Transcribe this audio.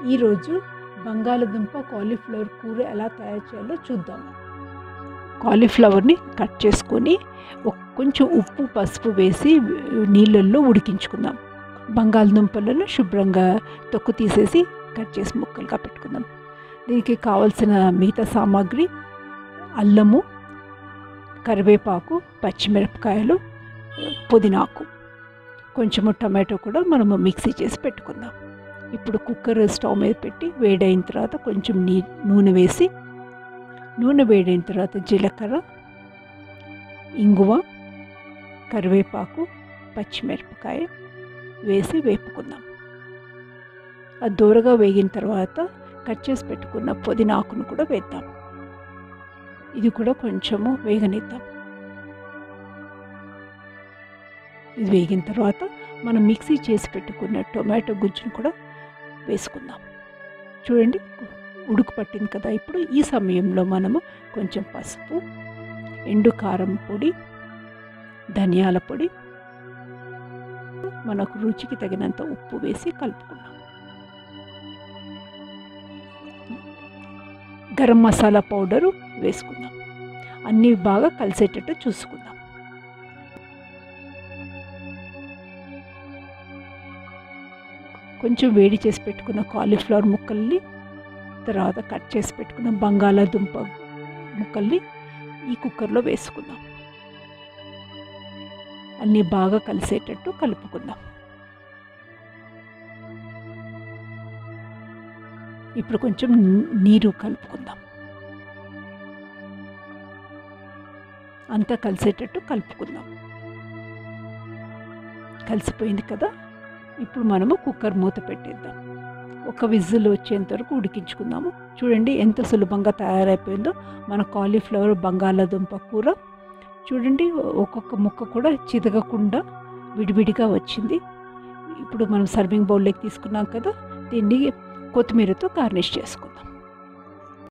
ఈరోజు బంగాళదుంప కాలీఫ్లవర్ కూర ఎలా తయారు చేయాలో చూద్దాం కాలీఫ్లవర్ని కట్ చేసుకొని ఒక కొంచెం ఉప్పు పసుపు వేసి నీళ్ళల్లో ఉడికించుకుందాం బంగాళదుంపలను శుభ్రంగా తొక్కు తీసేసి కట్ చేసి ముక్కలుగా పెట్టుకుందాం దీనికి కావలసిన మిగతా సామాగ్రి అల్లము కరివేపాకు పచ్చిమిరపకాయలు పుదీనాకు కొంచెము టమాటో కూడా మనము మిక్సీ చేసి పెట్టుకుందాం ఇప్పుడు కుక్కర్ స్టవ్ మీద పెట్టి వేడైన తర్వాత కొంచెం నీ నూనె వేసి నూనె వేడైన తర్వాత జీలకర్ర ఇంగువ కరివేపాకు పచ్చిమిరపకాయ వేసి వేపుకుందాం అది దూరగా వేగిన తర్వాత కట్ చేసి పెట్టుకున్న పుదీనాకును కూడా వేద్దాం ఇది కూడా కొంచెము వేగనిద్దాం ఇది వేగిన తర్వాత మనం మిక్సీ చేసి పెట్టుకున్న టొమాటో గుజ్జును కూడా వేసుకుందాం చూడండి ఉడుకు పట్టింది కదా ఇప్పుడు ఈ సమయంలో మనము కొంచెం పసుపు ఎండు కారం పొడి ధనియాల పొడి మనకు రుచికి తగినంత ఉప్పు వేసి కలుపుకున్నాం గరం మసాలా పౌడరు వేసుకుందాం అన్నీ బాగా కలిసేటట్టు చూసుకుందాం కొంచెం వేడి చేసి పెట్టుకున్న కాలీఫ్లవర్ ముక్కల్ని తర్వాత కట్ చేసి పెట్టుకున్న బంగాళాదుంప ముక్కల్ని ఈ కుక్కర్లో వేసుకుందాం అన్నీ బాగా కలిసేటట్టు కలుపుకుందాం ఇప్పుడు కొంచెం నీరు కలుపుకుందాం అంతా కలిసేటట్టు కలుపుకుందాం కలిసిపోయింది కదా ఇప్పుడు మనము కుక్కర్ మూత పెట్టేద్దాం ఒక విజిల్ వచ్చేంత వరకు ఉడికించుకుందాము చూడండి ఎంత సులభంగా తయారైపోయిందో మన కాలీఫ్లవర్ బంగాళాదుంప కూర చూడండి ఒక్కొక్క ముక్క కూడా చితగకుండా విడివిడిగా వచ్చింది ఇప్పుడు మనం సర్వింగ్ బౌల్లోకి తీసుకున్నాం కదా దీన్ని కొత్తిమీరతో గార్నిష్ చేసుకుందాం